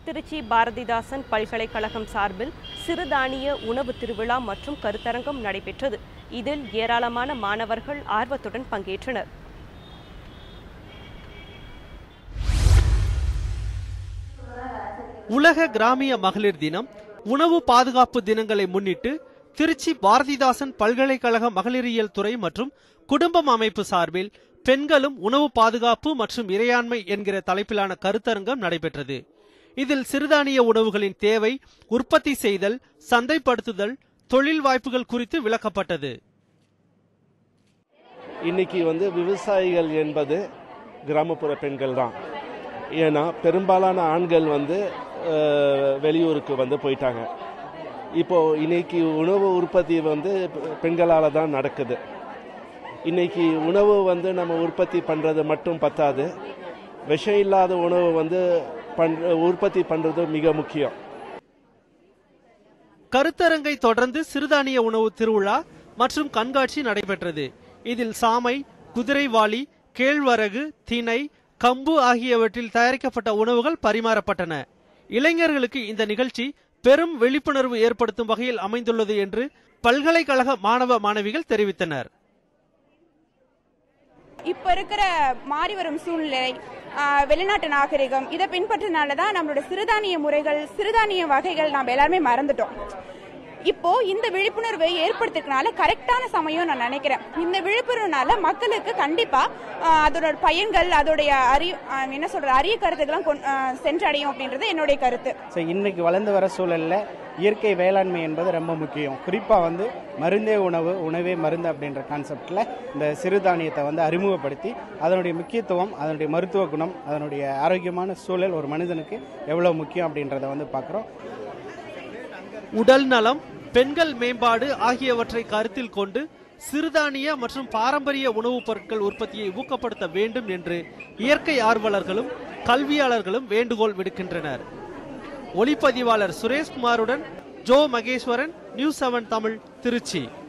திருச்சி பாரதிதாசன் பல்கலைக்கழகம் சார்பில் சிறுதானிய உணவு திருவிழா மற்றும் கருத்தரங்கம் நடைபெற்றது இதில் ஏராளமான மாணவர்கள் ஆர்வத்துடன் பங்கேற்றனர் உலக கிராமிய மகளிர் தினம் உணவு பாதுகாப்பு தினங்களை முன்னிட்டு திருச்சி பாரதிதாசன் பல்கலைக்கழக மகளிரியல் துறை மற்றும் குடும்பம் அமைப்பு சார்பில் பெண்களும் உணவு பாதுகாப்பு மற்றும் இறையாண்மை என்கிற தலைப்பிலான கருத்தரங்கம் நடைபெற்றது இதில் சிறுதானிய உணவுகளின் தேவை உற்பத்தி செய்தல் சந்தைப்படுத்துதல் தொழில் வாய்ப்புகள் குறித்து விளக்கப்பட்டது இன்னைக்கு வந்து விவசாயிகள் என்பது கிராமப்புற பெண்கள் தான் ஏன்னா பெரும்பாலான ஆண்கள் வந்து அஹ், வெளியூருக்கு வந்து போயிட்டாங்க இப்போ இன்னைக்கு உணவு உற்பத்தி வந்து பெண்களால் தான் நடக்குது இன்னைக்கு உணவு வந்து நம்ம உற்பத்தி பண்ணுறது மட்டும் பத்தாது விஷம் இல்லாத உணவு வந்து பண்ற உற்பத்தி பண்ணுறது மிக முக்கியம் கருத்தரங்கை தொடர்ந்து சிறுதானிய உணவு திருவிழா மற்றும் கண்காட்சி நடைபெற்றது இதில் சாமை குதிரைவாளி கேழ்வரகு திணை கம்பு ஆகியவற்றில் தயாரிக்கப்பட்ட உணவுகள் பரிமாறப்பட்டன இளைஞர்களுக்கு இந்த நிகழ்ச்சி பெரும் விழிப்புணர்வு ஏற்படுத்தும் வகையில் அமைந்துள்ளது என்று பல்கலைக்கழக மாணவ மாணவிகள் தெரிவித்தனர் இப்போ இருக்கிற மாறி வரும் சூழ்நிலை ஆஹ், வெளிநாட்டு நாகரிகம் இதை பின்பற்றினால தான் நம்மளோட சிறுதானிய முறைகள் சிறுதானிய வகைகள் நாம் எல்லாருமே மறந்துட்டோம் இப்போ இந்த விழிப்புணர்வை ஏற்படுத்திக்கனால கரெக்டான சமயம் நான் நினைக்கிறேன் இந்த விழிப்புணர்வுனால மக்களுக்கு கண்டிப்பா ஆஹ், அதோட பயன்கள் அதோடைய அறி ஆஹ், என்ன சொல்ற அரிய கருத்துக்கெல்லாம் கொண்- ஆஹ், சென்றடையும் அப்படின்றது என்னுடைய கருத்து ஸோ இன்னைக்கு வளர்ந்து வர சூழலில் இயற்கை வேளாண்மை என்பது ரொம்ப முக்கியம் குறிப்பாக வந்து மருந்தே உணவு உணவே மருந்து அப்படின்ற கான்செப்டில் இந்த சிறுதானியத்தை வந்து அறிமுகப்படுத்தி அதனுடைய முக்கியத்துவம் அதனுடைய மருத்துவ குணம் அதனுடைய ஆரோக்கியமான சூழல் ஒரு மனிதனுக்கு எவ்வளோ முக்கியம் அப்படின்றத வந்து பார்க்குறோம் உடல் நலம் பெண்கள் மேம்பாடு ஆகியவற்றை கருத்தில் கொண்டு சிறுதானிய மற்றும் பாரம்பரிய உணவுப் பொருட்கள் உற்பத்தியை ஊக்கப்படுத்த வேண்டும் என்று இயற்கை ஆர்வலர்களும் கல்வியாளர்களும் வேண்டுகோள் விடுக்கின்றனர் ஒளிப்பதிவாளர் சுரேஷ்குமாருடன் ஜோ மகேஸ்வரன் நியூஸ் செவன் தமிழ் திருச்சி